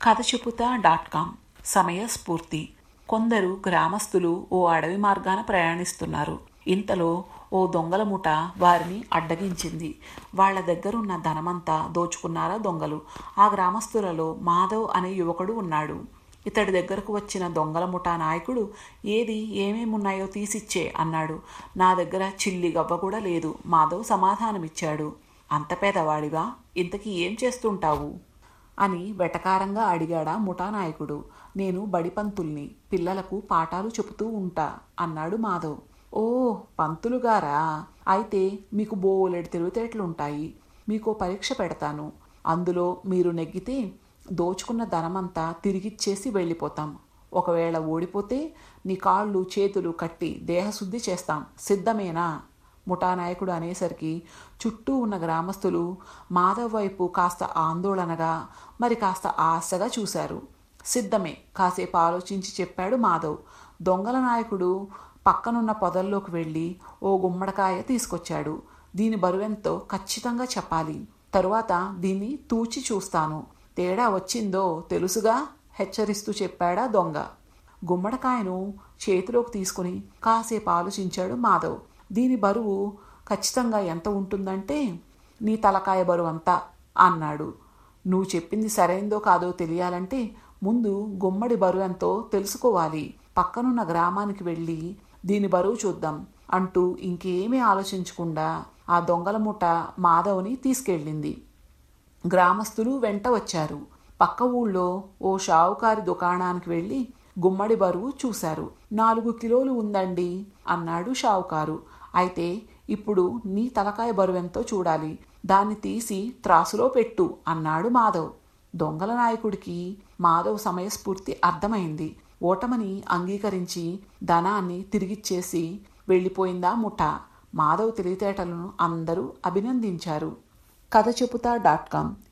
కథ చెబుతా dot com సమయస్ఫూర్తి కొందరు గ్రామస్తులు ఓ అడవి మార్గాన ప్రయాణిస్తున్నారు ఇంతలో ఓ దొంగల ముఠ వారిని అడ్డగించింది వాళ్ళ దగ్గరున్న ధనమంతా దోచుకున్నారా దొంగలు ఆ గ్రామస్తులలో మాధవ్ అనే యువకుడు ఉన్నాడు ఇతడి దగ్గరకు వచ్చిన దొంగల ముఠా నాయకుడు ఏది ఏమేమున్నాయో తీసిచ్చే అన్నాడు నా దగ్గర చిల్లి గవ్వ కూడా లేదు మాధవ్ సమాధానమిచ్చాడు అంత పేదవాడివా ఇంతకీ ఏం చేస్తుంటావు అని వెటకారంగా అడిగాడా ముఠా నాయకుడు నేను బడిపంతుల్ని పిల్లలకు పాఠాలు చెబుతూ ఉంటా అన్నాడు మాధవ్ ఓ పంతులు గారా అయితే మీకు బోలెడు తెలివితేటలుంటాయి మీకు పరీక్ష పెడతాను అందులో మీరు నెగ్గితే దోచుకున్న ధనమంతా తిరిగిచ్చేసి వెళ్ళిపోతాం ఒకవేళ ఓడిపోతే నీ కాళ్ళు చేతులు కట్టి దేహశుద్ధి చేస్తాం సిద్ధమేనా ముఠానాయకుడు అనేసరికి చుట్టూ ఉన్న గ్రామస్తులు మాధవ్ వైపు కాస్త ఆందోళనగా మరి కాస్త ఆశగా చూశారు సిద్ధమే కాసేపు ఆలోచించి చెప్పాడు మాధవ్ దొంగల నాయకుడు పక్కనున్న పొదల్లోకి వెళ్ళి ఓ గుమ్మడికాయ తీసుకొచ్చాడు దీని బరువెంతో ఖచ్చితంగా చెప్పాలి తరువాత దీన్ని తూచి చూస్తాను తేడా వచ్చిందో తెలుసుగా హెచ్చరిస్తూ చెప్పాడా దొంగ గుమ్మడికాయను చేతిలోకి తీసుకుని కాసేపు ఆలోచించాడు మాధవ్ దీని బరువు ఖచ్చితంగా ఎంత ఉంటుందంటే నీ తలకాయ బరువు అంతా అన్నాడు నువ్వు చెప్పింది సరైందో కాదో తెలియాలంటే ముందు గుమ్మడి బరువు ఎంతో తెలుసుకోవాలి పక్కనున్న గ్రామానికి వెళ్ళి దీని బరువు చూద్దాం అంటూ ఇంకేమీ ఆలోచించకుండా ఆ దొంగల ముఠ మాధవ్ని తీసుకెళ్ళింది గ్రామస్తులు వెంట వచ్చారు పక్క ఊళ్ళో ఓ షావుకారి దుకాణానికి వెళ్ళి గుమ్మడి బరువు చూశారు నాలుగు కిలోలు ఉందండి అన్నాడు షావుకారు అయితే ఇప్పుడు నీ తలకాయ బరువెంతో చూడాలి దాన్ని తీసి త్రాసులో పెట్టు అన్నాడు మాధవ్ దొంగల నాయకుడికి మాధవ్ సమయస్ఫూర్తి అర్థమైంది ఓటమని అంగీకరించి ధనాన్ని తిరిగిచ్చేసి వెళ్ళిపోయిందా ముఠ మాధవ్ తెలివితేటలను అందరూ అభినందించారు కథ చెబుతా డాట్ కామ్